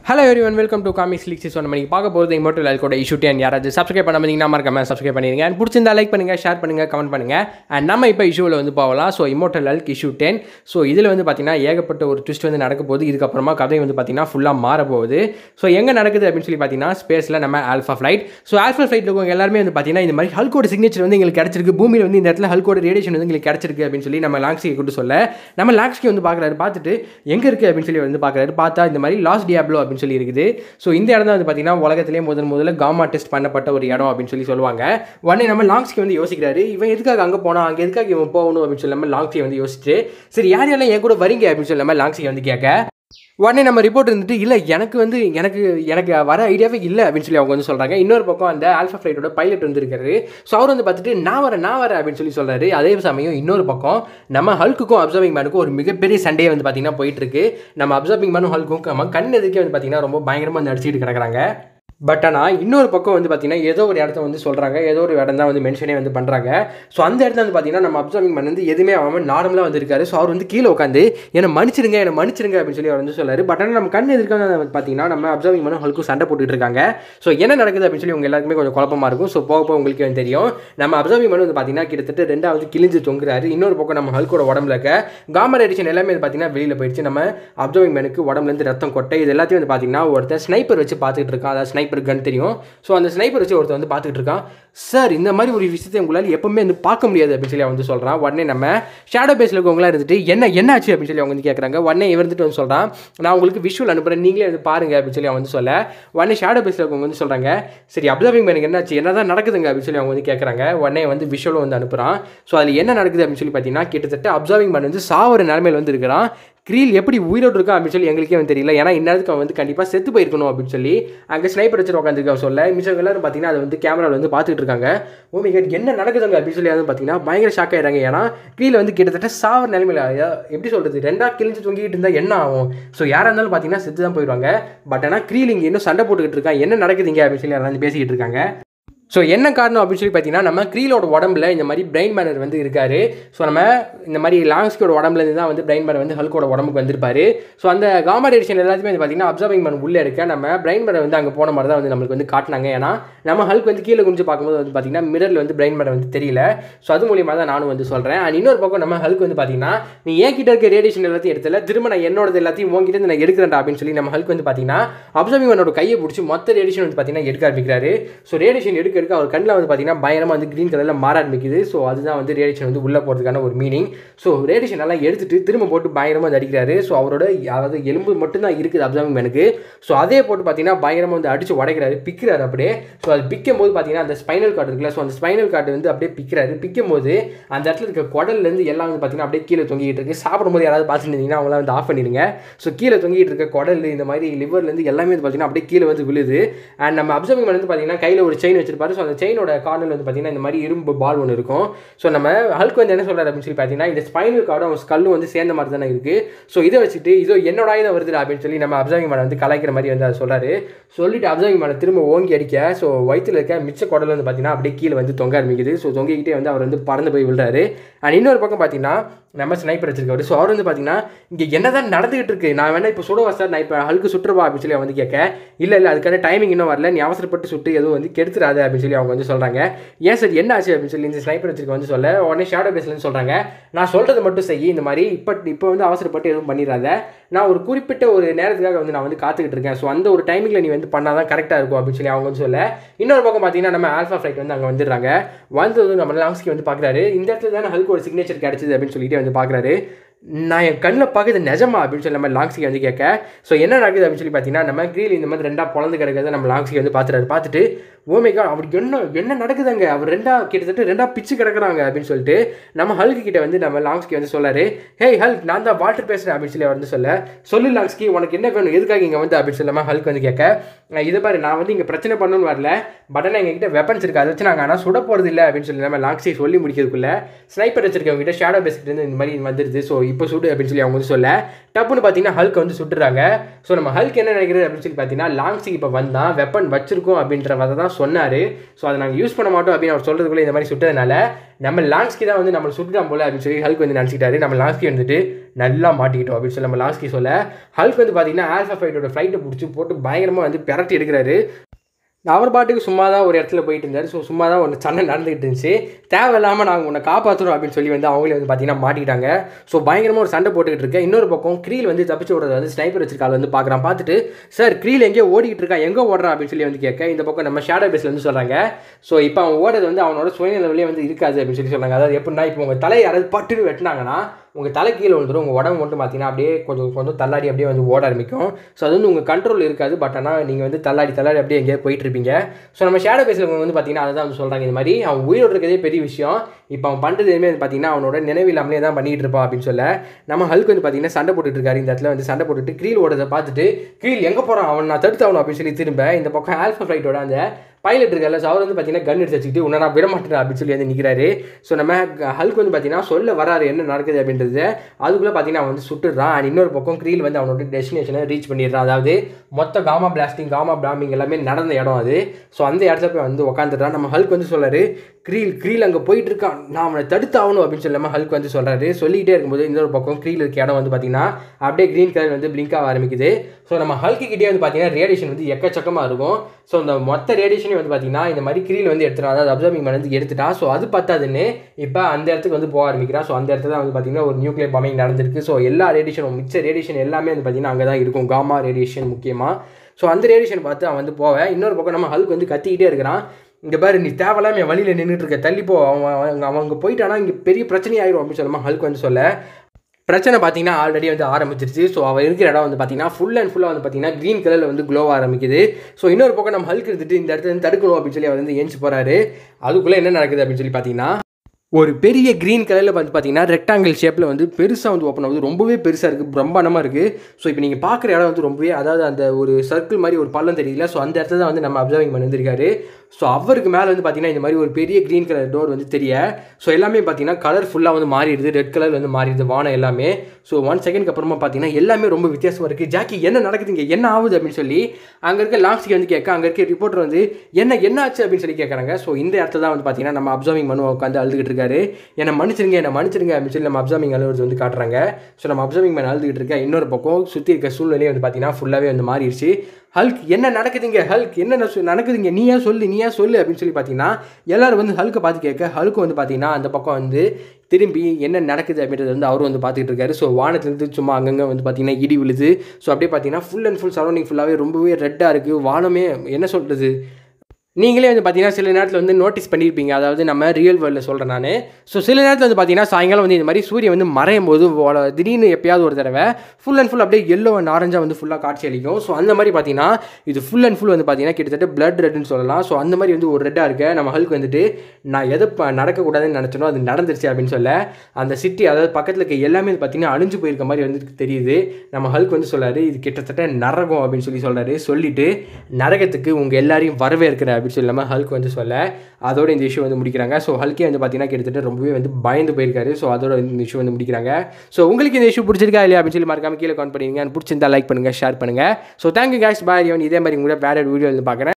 hello everyone welcome to comics leaks சொன்ன மணிக்கு பார்க்க போகிறது இமோட்டல் லைக்கோட இஷ்யூ டென் யாராவது சப்ஸ்கிரைப் பண்ண மணிங்கன்னா மறக்காம சப்ஸ்கிரைப் பண்ணிடுங்க அண்ட் பிடிச்சிருந்தா லைக் பண்ணுங்க ஷேர் பண்ணுங்க கமெண்ட் பண்ணுங்க அண்ட் நம்ம இப்போ இஷ்யூவில் வந்து போகலாம் so immortal hulk issue ten so இதில் வந்து பார்த்தீங்கன்னா ஏகப்பட்ட ஒரு ட்விஸ்ட் வந்து நடக்க போகுது இதுக்கப்புறமா கதை வந்து பார்த்தீங்கன்னா ஃபுல்லாக மாற போகுது ஸோ எங்கே நடக்குது அப்படின்னு சொல்லி பார்த்தீங்கன்னா ஸ்பேஸில் நம்ம ஆல்ஃபா ஃப்ளைட் ஸோ ஆல்ஃபா ஃப்ளைட்டில் இருக்கவங்க எல்லாருமே வந்து பார்த்தீங்கன்னா இந்த மாதிரி ஹல்கோட சிக்னேச்சர் வந்து எங்களுக்கு கிடச்சிருக்கு பூமியில் வந்து இந்த இடத்துல ஹல்கோட ரேடியேஷன் வந்து எங்களுக்கு கிடச்சிருக்கு அப்படின்னு சொல்லி நம்ம லாக்ஸியை கூட்டு சொல்ல நம்ம லாக்ஸ்கி வந்து பார்க்குறாரு பார்த்துட்டு எங்கே இருக்குது அப்படின்னு சொல்லி வந்து பார்க்குறாரு பார்த்தா இந்த மாதிரி லாஸ் டியாப்ளோ அப்படின்னு சொல்லி இருக்குது ஸோ இந்த இடம் தான் வந்து பார்த்தீங்கன்னா உலகத்திலே முதல் முதல்ல காமா டெஸ்ட் பண்ணப்பட்ட ஒரு இடம் அப்படின்னு சொல்லி சொல்லுவாங்க உடனே நம்ம லாங்ஸ்கி வந்து யோசிக்கிறாரு இவன் எதுக்காக அங்கே போனா அங்கே எதுக்காக இவன் போகணும் அப்படின்னு சொல்லி நம்ம லாங்ஸி வந்து யோசிச்சு சரி யார் யாரெல்லாம் என் கூட வரீங்க அப்படின்னு சொல்லி நம்ம லாங்ஸி வந்து கேட்க உடனே நம்ம ரிப்போர்ட் இருந்துட்டு இல்லை எனக்கு வந்து எனக்கு எனக்கு வர ஐடியாவே இல்லை அப்படின்னு சொல்லி அவங்க வந்து சொல்கிறாங்க இன்னொரு பக்கம் அந்த ஆல்ஃபா ஃப்ளைட்டோட பைலட் வந்துருக்காரு ஸோ அவர் வந்து பார்த்துட்டு நான் வரேன் நான் வரேன் அப்படின்னு சொல்லி சொல்கிறாரு அதே சமயம் இன்னொரு பக்கம் நம்ம ஹல்க்குக்கும் அப்சர்விங் மேனுக்கும் ஒரு மிகப்பெரிய சண்டே வந்து பார்த்தீங்கன்னா போயிட்டு இருக்கு நம்ம அப்சர்விங் மேனும் ஹல்க்கும் நம்ம கண் எதுக்கே வந்து பார்த்தீங்கன்னா ரொம்ப பயங்கரமாக வந்து அடிச்சுட்டு கிடக்குறாங்க பட் ஆனால் இன்னொரு பக்கம் வந்து பார்த்தீங்கன்னா ஏதோ ஒரு இடத்த வந்து சொல்கிறாங்க ஏதோ ஒரு இடம் தான் வந்து மென்ஷனே வந்து பண்ணுறாங்க ஸோ அந்த இடத்துல வந்து பார்த்தீங்கன்னா நம்ம அப்சர்விங் பண்ண வந்து எதுவுமே ஆகாமல் நார்மலாக வந்திருக்காரு ஸோ அவர் வந்து கீழே உட்காந்து என்னை மன்னிச்சிருங்க என்னை மன்னிச்சிருங்க அப்படின்னு சொல்லி அவர் வந்து சொல்லாரு பட் ஆனால் நம்ம கண் எதிர்க்க வந்து பார்த்தீங்கன்னா நம்ம அப்சர்விங் பண்ண ஹல்க்கும் சண்டை போட்டுட்டு இருக்காங்க ஸோ என்ன நடக்குது அப்படின்னு சொல்லி உங்க எல்லாருக்குமே கொஞ்சம் குழப்பமா இருக்கும் ஸோ போக போக உங்களுக்கு வந்து தெரியும் நம்ம அப்சர்விங் பண்ண வந்து பார்த்தீங்கன்னா கிட்டத்தட்ட ரெண்டாவது கிழிஞ்சு தொங்குறாரு இன்னொரு பக்கம் நம்ம ஹல்கோட உடம்புல இருக்க காமர் எடிஷன் எல்லாமே வந்து பார்த்தீங்கன்னா வெளியில் போயிடுச்சு நம்ம அப்சர்விங் மேனுக்கு உடம்புலேருந்து ரத்தம் கொட்டை இது எல்லாத்தையும் வந்து பார்த்தீங்கன்னா ஒருத்தர் ஸ்னைப்பர் வச்சு பார்த்துட்டு இருக்கான் அதாவது ஸ்னைப்பர் கன் தெரியும் ஸோ அந்த ஸ்னைப்பர் வச்சு ஒருத்தர் வந்து பார்த்துட்டு இருக்கான் சார் இந்த மாதிரி ஒரு விஷயத்தை உங்களால் எப்பவுமே வந்து பார்க்க முடியாது அப்படின்னு சொல்லி அவன் வந்து சொல்கிறான் உடனே நம்ம ஷேடோ பேஸில் இருக்கவங்களாம் இருந்துட்டு என்ன என்ன ஆச்சு அப்படின்னு சொல்லி அவங்க வந்து கேட்குறாங்க உடனே இவர் வந்துட்டு வந்து சொல்கிறான் நான் உங்களுக்கு விஷுவல் அனுப்புகிறேன் நீங்களே வந்து பாருங்க அப்படின்னு சொல்லி அவன் வந்து சொல்ல உடனே ஷேடோ பேஸில் இருக்கவங்க வந்து சொல்கிறாங்க சரி அப்சர்விங் எனக்கு என்னாச்சு என்ன தான் நடக்குதுங்க அப்படின்னு சொல்லி அவங்க வந்து கேட்குறாங்க உடனே வந்து விஷுவலும் வந்து அனுப்புகிறான் ஸோ அதில் என்ன நடக்குது அப்படின்னு சொல்லி பார்த்தீங்கன்னா கிட்டத்தட்ட அப்சர்விங் பண்ண வந்து சாவர நிலமையில் வந்து இருக்கிறான் க்ரீல் எப்படி உயிரோடு இருக்கான் அப்படின்னு சொல்லி எங்களுக்கே வந்து தெரியல ஏன்னா இந்நேரத்துக்கு அவன் வந்து கண்டிப்பாக செத்து போயிருக்கணும் அப்படின்னு சொல்லி அங்கே ஸ்னைப்பர் வச்சு உட்காந்துருக்கான் சொல்ல மிச்சம் எல்லாரும் பார்த்தீங்கன்னா அதை வந்து கேமராவில் வந்து பார்த்துட்டு இருக்காங்க ஓ மிகட் என்ன நடக்குதுங்க அப்படின்னு சொல்லி வந்து பார்த்தீங்கன்னா பயங்கர ஷாக் ஆயிடுறாங்க ஏன்னா கீழே வந்து கிட்டத்தட்ட சாவர நிலைமையில் எப்படி சொல்கிறது ரெண்டாக கிழிஞ்சு தொங்கிட்டு இருந்தால் என்ன ஆகும் ஸோ யாராக இருந்தாலும் பார்த்தீங்கன்னா செத்து தான் போயிடுவாங்க பட் ஆனால் க்ரீல் இங்கே இன்னும் சண்டை போட்டுக்கிட்டு இருக்கான் என்ன நடக்குதுங்க அப்படின்னு சொல்லி யாராவது பேசிக்கிட்டு இருக்காங்க ஸோ என்ன காரணம் அப்படின்னு சொல்லி பார்த்தீங்கன்னா நம்ம க்ரீலோட உடம்புல இந்த மாதிரி பிரெயின் மேனர் வந்து இருக்காரு ஸோ நம்ம இந்த மாதிரி லாங்ஸ்கியோட உடம்புல இருந்து தான் வந்து பிரெயின் மேனர் வந்து ஹல்கோட உடம்புக்கு வந்திருப்பாரு ஸோ அந்த காமா ரேடியேஷன் எல்லாத்தையுமே வந்து பார்த்தீங்கன்னா அப்சர்விங் மேன் உள்ளே இருக்க நம்ம பிரெயின் மேனர் வந்து அங்கே போன மாதிரி தான் வந்து நம்மளுக்கு வந்து காட்டினாங்க ஏன்னா நம்ம ஹல்க் வந்து கீழே குஞ்சு பார்க்கும்போது வந்து பார்த்தீங்கன்னா மிரரில் வந்து பிரெயின் மேனர் வந்து தெரியல ஸோ அது மூலியமாக தான் நானும் வந்து சொல்கிறேன் அண்ட் இன்னொரு பக்கம் நம்ம ஹல்க் வந்து பார்த்தீங்கன்னா நீ என் கிட்ட இருக்க ரேடியேஷன் எல்லாத்தையும் எடுத்துல திரும்ப நான் என்னோட எல்லாத்தையும் உங்ககிட்ட இருந்து நான் எடுக்கிறேன் அப்படின்னு சொல்லி நம்ம ஹல்க் வந்து பார்த்தீங்கன்னா அப்சர்விங் மேனோட கையை பிடிச்சி மொத்த ரேடியேஷன் வந்து பார்த்தீங்கன்னா எடுக்க ஆரம்பிக்கிறாரு ஸோ ரேடியேஷன் எடுக்க எடுக்க அவர் கண்ணில் வந்து பார்த்தீங்கன்னா பயங்கரமாக வந்து க்ரீன் கலரில் மாற ஆரம்பிக்குது ஸோ அதுதான் வந்து ரேடியேஷன் வந்து உள்ளே போகிறதுக்கான ஒரு மீனிங் ஸோ ரேடியேஷன் எல்லாம் எடுத்துட்டு திரும்ப போட்டு பயங்கரமாக வந்து அடிக்கிறாரு ஸோ அவரோட அதாவது எலும்பு மட்டும்தான் இருக்குது அப்சர்விங் மேனுக்கு ஸோ அதே போட்டு பார்த்தீங்கன்னா பயங்கரமாக வந்து அடிச்சு உடைக்கிறாரு பிக்கிறாரு அப்படியே ஸோ அது பிக்கும் போது பார்த்தீங்கன்னா அந்த ஸ்பைனல் கார்டு இருக்குல்ல ஸோ அந்த ஸ்பைனல் கார்டு வந்து அப்படியே பிக்கிறாரு பிக்கும் போது அந்த இடத்துல இருக்க குடல்லேருந்து எல்லாம் வந்து பார்த்தீங்கன்னா அப்படியே கீழே தொங்கிட்டு இருக்கு சாப்பிடும்போது யாராவது பார்த்துட்டு இருந்தீங்கன்னா அவங்களாம் வந்து ஆஃப் பண்ணிடுங்க ஸோ கீழே தொங்கிட்டு இருக்க குடல் இந்த மாதிரி லிவர்லேருந்து எல்லாமே வந்து பார்த்தீங்கன்னா அப்படியே கீழே வந்து விழுது அண்ட் நம்ம அப்சர்விங் மேன் வந்து பார்த்தீங்கன்னா கையில் ஒரு செயின் வச்சிருப்பாரு ஸோ அந்த செயினோட கார்னர் வந்து பார்த்தீங்கன்னா இந்த மாதிரி இரும்பு பால் ஒன்று இருக்கும் ஸோ நம்ம ஹல்க் வந்து என்ன சொல்கிறார் அப்படின்னு சொல்லி பார்த்தீங்கன்னா இந்த ஸ்பைனல் கார்டும் அவன் ஸ்கல்லும் வந்து சேர்ந்த மாதிரி தானே இருக்குது ஸோ இதை வச்சுட்டு இதோ என்னோட ஆயுதம் வருது அப்படின்னு சொல்லி நம்ம அப்சர்விங் மேனை வந்து கலாய்க்கிற மாதிரி வந்து அதை சொல்கிறாரு சொல்லிட்டு அப்சர்விங் மேனை திரும்ப ஓங்கி அடிக்க ஸோ வயிற்றில் இருக்க மிச்ச குடல் வந்து பார்த்தீங்கன்னா அப்படியே கீழே வந்து தொங்க ஆரம்பிக்குது ஸோ தொங்கிக்கிட்டே வந்து அவர் வந்து பறந்து போய் விழுறாரு அண்ட் இன்னொரு பக்கம் பார்த்தீங்கன்னா நம்ம ஸ்னைப்பர் வச்சிருக்காரு ஸோ அவர் வந்து பார்த்தீங்கன்னா இங்கே என்ன தான் நடந்துகிட்டு இருக்கு நான் வேணா இப்போ சுடுவா சார் நான் இப்போ ஹல்க்கு சுற்றுவா அப்படின்னு சொல்லி வந்து கேட்க இல்லை இல்லை அதுக்கான டைமிங் இன்னும் வரல நீ அவசரப்பட்டு சுட்டு எதுவும் வந்து கெடுத்துறாத அப்படின்னு சொல்லி அவங்க வந்து சொல்கிறாங்க ஏன் சார் என்ன ஆச்சு அப்படின்னு சொல்லி இந்த ஸ்னைப்பர் வச்சிருக்க வந்து சொல்ல உடனே ஷேடோ பேஸ்லன்னு சொல்கிறாங்க நான் சொல்கிறது மட்டும் செய்ய இந்த மாதிரி இப்போ இப்போ வந்து அவசரப்பட்டு எதுவும் பண்ணிடாத நான் ஒரு குறிப்பிட்ட ஒரு நேரத்துக்காக வந்து நான் வந்து காத்துக்கிட்டு இருக்கேன் ஸோ அந்த ஒரு டைமிங்கில் நீ வந்து பண்ணால் தான் கரெக்டாக இருக்கும் அப்படின்னு சொல்லி அவங்க வந்து சொல்ல இன்னொரு பக்கம் பார்த்தீங்கன்னா நம்ம ஆல்ஃபா ஃப்ளைட் வந்து அங்கே வந்துடுறாங்க வந்தது நம்ம லாங்ஸ்கி வந்து பார்க்குறாரு இந்த இடத்துல தானே ஹல்க் ஒரு சிக்னேச்சர் கிடச்சிது அப்படின்னு சொல்லிட்டு வந்து பார்க்குறாரு நான் என் கண்ணில் பார்க்குறது நிஜமா அப்படின்னு சொல்லி நம்ம லாங்ஸிக்கு வந்து கேட்க ஸோ என்ன நடக்குது அப்படின்னு சொல்லி பார்த்தீங்கன்னா நம்ம க்ரீல் இந்த மாதிரி ரெண்டாக பிறந்து கிடக்கிறத நம்ம லாங்ஸிக்கு வந்து பார்த்துறாரு பார்த்துட்டு ஓமேகா அவருக்கு என்ன என்ன நடக்குதுங்க அவர் ரெண்டா கிட்டத்தட்ட ரெண்டா பிச்சு கிடக்குறாங்க அப்படின்னு சொல்லிட்டு நம்ம ஹல்க்கு கிட்ட வந்து நம்ம லாங்ஸ்கி வந்து சொல்லாரு ஹே ஹல்க் நான் தான் வாட்டர் பேசுகிறேன் அப்படின்னு சொல்லி அவர் வந்து சொல்ல சொல்லு லாங்ஸ்கி உனக்கு என்ன வேணும் எதுக்காக இங்கே வந்து அப்படின்னு சொல்லாமல் ஹல்க் வந்து கேட்க இதை பாரு நான் வந்து இங்கே பிரச்சனை பண்ணணும்னு வரல பட் ஆனால் எங்ககிட்ட வெப்பன்ஸ் இருக்குது அதை வச்சு நாங்கள் ஆனால் சுட போகிறது இல்லை அப்படின்னு சொல்லி நம்ம லாங்ஸி சொல்லி முடிக்கிறதுக்குள்ள ஸ்னைப்பர் வச்சிருக்கவங்க கிட்ட ஷேடோ பேசிக்கிட்டு இருந்து இந்த மாதிரி வந்துருது ஸோ இப்போ சுடு அப்படின்னு சொல்லி அவங்க வந்து சொல்ல டப்புன்னு பார்த்தீங்கன்னா ஹல்க் வந்து சுட்டுறாங்க ஸோ நம்ம ஹல்க் என்ன நினைக்கிறது அப்படின்னு சொல்லி பார்த்தீங்கன்னா லாங்ஸிக்கு இப்போ வந்தான் வெப்பன் வச்சிருக்கோம் அப்படின்றத தான் சொன்னார் ஸோ அதை நாங்கள் யூஸ் பண்ண மாட்டோம் அப்படின்னு அவர் சொல்கிறதுக்குள்ளே இந்த மாதிரி சுட்டதுனால நம்ம லாங்ஸ்கி தான் வந்து நம்ம சுட்டுட்டோம் போல அப்படின்னு சொல்லி ஹல்க் வந்து நினச்சிக்கிட்டாரு நம்ம லாங்ஸ்கி வந்துட்டு நல்லா மாட்டிக்கிட்டோம் அப்படின்னு சொல்லி நம்ம லாஸ்கி சொல்ல ஹல்க் வந்து பார்த்தீங்கன்னா ஆல்ஃபா ஃபைட்டோட ஃப்ளைட்டை பிடிச்சி போட்டு பயங்கரமாக வந்து பெரட்டி எடுக்கிறாரு அவர் பாட்டுக்கு சும்மா தான் ஒரு இடத்துல போயிட்டு இருந்தார் ஸோ சும்மா தான் ஒன்று சண்டை நடந்துகிட்டு இருந்துச்சு தேவையில்லாமல் நாங்கள் உன்னை காப்பாற்றுறோம் அப்படின்னு சொல்லி வந்து அவங்களே வந்து பார்த்தீங்கன்னா மாட்டிக்கிட்டாங்க ஸோ பயங்கரமாக ஒரு சண்டை போட்டுக்கிட்டு இருக்கேன் இன்னொரு பக்கம் க்ரீல் வந்து தப்பிச்சு விடுறது வந்து ஸ்னைப்பர் வச்சிருக்காள் வந்து பார்க்குறான் பார்த்துட்டு சார் க்ரீல் எங்கேயோ ஓடிக்கிட்டு இருக்கா எங்கே ஓடுறான் அப்படின்னு சொல்லி வந்து கேட்க இந்த பக்கம் நம்ம ஷேடோ பேஸில் வந்து சொல்கிறாங்க ஸோ இப்போ அவன் ஓடுறது வந்து அவனோட சுயநிலவிலே வந்து இருக்காது அப்படின்னு சொல்லி சொல்கிறாங்க அதாவது எப்படின்னா இப்போ உங்கள் தலை யாராவது பட்டுன்னு வெட்டினாங்கன்னா உங்கள் தலை கீழே விழுந்துடும் உங்கள் உடம்பு மட்டும் பார்த்தீங்கன்னா அப்படியே கொஞ்சம் கொஞ்சம் தள்ளாடி அப்படியே வந்து ஓட ஆரம்பிக்கும் ஸோ அது வந்து உங்கள் கண்ட்ரோல் இருக்காது பட் ஆனால் நீங்கள் வந்து தள்ளாடி தள்ளாடி அப்படியே எங்கேயோ போயிட்டு இருப்பீங்க ஸோ நம்ம ஷேடோ பேஸில் வந்து பார்த்தீங்கன்னா அதை தான் வந்து சொல்கிறாங்க இந்த மாதிரி அவன் உயிரோடு இருக்கிறதே பெரிய விஷயம் இப்போ அவன் பண்ணுறது எதுவுமே வந்து பார்த்தீங்கன்னா அவனோட நினைவு இல்லாமலே தான் பண்ணிட்டு இருப்பான் அப்படின்னு சொல்ல நம்ம ஹல்க் வந்து பார்த்தீங்கன்னா சண்டை போட்டுட்டு இருக்காரு இந்த இடத்துல வந்து சண்டை போட்டுட்டு க்ரீல் ஓடுறதை பார்த்துட்டு க்ரீல் எங்கே போகிறான் அவன் நான் தடுத்து அவனும் அப்படின்னு சொல்லி திரும்ப இந்த பக்கம் ஆல்ஃபா ஃப்ளைட்டோட அந்த பைலட் இருக்கார்ல ஸோ அவர் வந்து பார்த்தீங்கன்னா கன் எடுத்து வச்சுக்கிட்டு உன்னை நான் விட மாட்டேன் அப்படின்னு சொல்லி வந்து நிற்கிறாரு ஸோ நம்ம ஹல்க் வந்து பார்த்தீங்கன்னா சொல்ல வராரு என்ன நடக்குது அப்படின்றது அதுக்குள்ளே பார்த்தீங்கன்னா அவன் வந்து சுட்டுறான் அண்ட் இன்னொரு பக்கம் க்ரீல் வந்து அவனோட டெஸ்டினேஷனை ரீச் பண்ணிடுறான் அதாவது மொத்த காமா பிளாஸ்டிங் காமா பிளாமிங் எல்லாமே நடந்த இடம் அது ஸோ அந்த இடத்துல போய் வந்து உட்காந்துடுறான் நம்ம ஹல்க் வந்து சொல்லாரு க்ரீல் க்ரீல் அங்கே போயிட்டு இருக்கான் நான் அவனை தடுத்து ஆகணும் அப்படின்னு சொல்லாமல் ஹல்க் வந்து சொல்கிறாரு சொல்லிக்கிட்டே இருக்கும்போது இன்னொரு பக்கம் க்ரீல் இருக்க இடம் வந்து பார்த்தீங்கன்னா அப்படியே க்ரீன் கலர் வந்து பிளிங்க் ஆக ஆரம்பிக்குது ஸோ நம்ம ஹல்க்கு கிட்டே வந்து பார்த்தீங்கன்னா ரேடியேஷன் வந்து எக்கச்சக்கமாக இருக்கும் ஸோ இந்த மொத்த ரேடியேஷனே வந்து பார்த்தீங்கன்னா இந்த மாதிரி க்ரீல் வந்து எடுத்துட்டா அதாவது அப்சர்விங் வந்து எடுத்துட்டா ஸோ அது பத்தாதுன்னு இப்போ அந்த இடத்துக்கு வந்து போக ஆரம்பிக்கிறா ஸோ அந்த இடத்துல வந்து பார்த்தீங்கன்னா ஒரு நியூக்ளியர் பாம்பிங் நடந்திருக்கு ஸோ எல்லா ரேடியேஷனும் மிச்ச ரேடியேஷன் எல்லாமே வந்து பார்த்தீங்கன்னா அங்கே தான் இருக்கும் காமா ரேடியேஷன் முக்கியமாக ஸோ அந்த ரேடியேஷன் பார்த்து அவன் வந்து போவேன் இன்னொரு பக்கம் நம்ம ஹல்க் வந்து கத்திக்கிட்டே இருக்கிறான் இங்கே பாரு நீ தேவையில்லாம என் வழியில் நின்றுட்டு இருக்க தள்ளி போ அவன் அவன் அவங்க போயிட்டானா இங்கே பெரிய பிரச்சனையாயிரும் அப்படின்னு சொல்லுமா ஹல்க் வந்து சொல்ல பிரச்சனை பார்த்தீங்கன்னா ஆல்ரெடி வந்து ஆரம்பிச்சிருச்சு ஸோ அவள் இருக்கிற இடம் வந்து பார்த்தீங்கன்னா ஃபுல் அண்ட் ஃபுல்லாக வந்து பார்த்தீங்கன்னா க்ரீன் கலரில் வந்து க்ளோ ஆரம்பிக்குது ஸோ இன்னொரு பக்கம் நம்ம ஹல்க் இருந்துட்டு இந்த இடத்துல இருந்து தடுக்கணும் அப்படின்னு சொல்லி அவர் வந்து ஏஞ்சி போகிறாரு அதுக்குள்ளே என்ன நடக்குது அப்படின்னு சொல்லி பார்த்தீங்கன்னா ஒரு பெரிய க்ரீன் கலரில் வந்து பார்த்தீங்கன்னா ரெக்டாங்கிள் ஷேப்பில் வந்து பெருசாக வந்து ஓப்பன் ஆகுது ரொம்பவே பெருசாக இருக்குது பிரம்மாண்டமாக இருக்குது ஸோ இப்போ நீங்கள் பார்க்குற இடம் வந்து ரொம்பவே அதாவது அந்த ஒரு சர்க்கிள் மாதிரி ஒரு பள்ளம் தெரியல ஸோ அந்த இடத்துல தான் வந்து நம்ம அப்சர்விங் பண்ணி வந்திருக்காரு ஸோ அவருக்கு மேலே வந்து பார்த்தீங்கன்னா இந்த மாதிரி ஒரு பெரிய க்ரீன் கலர் டோர் வந்து தெரிய ஸோ எல்லாமே பார்த்தீங்கன்னா கலர் ஃபுல்லாக வந்து மாறிடுது ரெட் கலர் வந்து மாறிடுது வானம் எல்லாமே ஸோ ஒன் செகண்ட்க்கு அப்புறமா பார்த்தீங்கன்னா எல்லாமே ரொம்ப வித்தியாசமாக இருக்குது ஜாக்கி என்ன நடக்குதுங்க என்ன ஆகுது அப்படின்னு சொல்லி அங்கே இருக்க லாஸ்ட்க்கு வந்து கேட்க அங்கே இருக்க ரிப்போர்ட்டர் வந்து என்ன என்ன ஆச்சு அப்படின்னு சொல்லி கேட்குறாங்க ஸோ இந்த இடத்துல தான் வந்து பார்த்தீங்கன்னா நம்ம அப்சர்விங் மனு உட்காந்து அழுதுகிட்டு இருக்காரு என்னை மன்னிச்சிருங்க என்னை மன்னிச்சிருங்க அப்படின்னு சொல்லி நம்ம அப்சர்விங் அழுவது வந்து காட்டுறாங்க ஸோ நம்ம அப்சர்விங் மேன் அழுதுகிட்டு இருக்க இன்னொரு பக்கம் சுற்றி இருக்க சூழ்நிலையே வந்து பார்த்தீங்கன்னா ஃபுல்லாகவே வந்து மாறிடுச்சு ஹல்க் என்ன நடக்குதுங்க ஹல்க் என்ன நசு- நடக்குதுங்க நீயா சொல்லு நீயா சொல்லு அப்படின்னு சொல்லி பார்த்தீங்கன்னா எல்லாரும் வந்து ஹல்க்கை பார்த்து கேட்க ஹல்க் வந்து பார்த்தீங்கன்னா அந்த பக்கம் வந்து திரும்பி என்ன நடக்குது அப்படின்றது வந்து அவரும் வந்து பார்த்துட்டு இருக்காரு ஸோ வானத்துலேருந்து சும்மா அங்கங்கே வந்து பார்த்தீங்கன்னா இடி விழுது ஸோ அப்படியே பார்த்தீங்கன்னா ஃபுல் அண்ட் ஃபுல் சரௌண்டிங் ஃபுல்லாகவே ரொம்பவே ரெட்டாக இருக்குது வானமே என்ன சொல்கிறது நீங்களே வந்து பார்த்தீங்கன்னா சில நேரத்தில் வந்து நோட்டீஸ் பண்ணியிருப்பீங்க அதாவது நம்ம ரியல் வேர்ல்டில் சொல்கிறேன் நான் ஸோ சில நேரத்தில் வந்து பார்த்தீங்கன்னா சாயங்காலம் வந்து இந்த மாதிரி சூரியன் வந்து மறையும் போது வ- திடீர்னு எப்பயாவது ஒரு தடவை ஃபுல் அண்ட் ஃபுல் அப்படியே எல்லோ அண்ட் ஆரஞ்சாக வந்து ஃபுல்லாக காட்சி அளிக்கும் ஸோ அந்த மாதிரி பார்த்தீங்கன்னா இது ஃபுல் அண்ட் ஃபுல் வந்து பார்த்தீங்கன்னா கிட்டத்தட்ட பிளட் ரெட்னு சொல்லலாம் ஸோ அந்த மாதிரி வந்து ஒரு ரெட்டாக இருக்க நம்ம ஹல்க் வந்துட்டு நான் எதை ப- நடக்கக்கூடாதுன்னு நினச்சனோ அது நடந்துருச்சு அப்படின்னு சொல்ல அந்த சிட்டி அதாவது பக்கத்தில் இருக்க எல்லாமே வந்து பார்த்தீங்கன்னா அழிஞ்சு போயிருக்க மாதிரி வந்து தெரியுது நம்ம ஹல்க் வந்து சொல்றாரு இது கிட்டத்தட்ட நரகம் அப்படின்னு சொல்லி சொல்றாரு சொல்லிட்டு நரகத்துக்கு உங்கள் எல்லாரையும் வரவேற்கிறேன் அப்படின்னு சொல்லாமல் ஹல்க் வந்து சொல்ல அதோட இந்த இஷ்யூ வந்து முடிக்கிறாங்க ஸோ ஹல்கே வந்து பார்த்தீங்கன்னா கிட்டத்தட்ட ரொம்பவே வந்து பயந்து போயிருக்காரு ஸோ அதோட இந்த இஷ்யூ வந்து முடிக்கிறாங்க ஸோ உங்களுக்கு இந்த இஷ்யூ பிடிச்சிருக்கா இல்லையா அப்படின்னு சொல்லி மறக்காம கீழே கமெண்ட் பண்ணிடுங்க பிடிச்சிருந்தா லைக் பண்ணுங்க ஷேர் பண்ணுங்க ஸோ தேங்க்யூ கேஷ் பாய் இதே மாதிரி உங்களோட வேற வீடியோ வந்து பார்க்குறேன்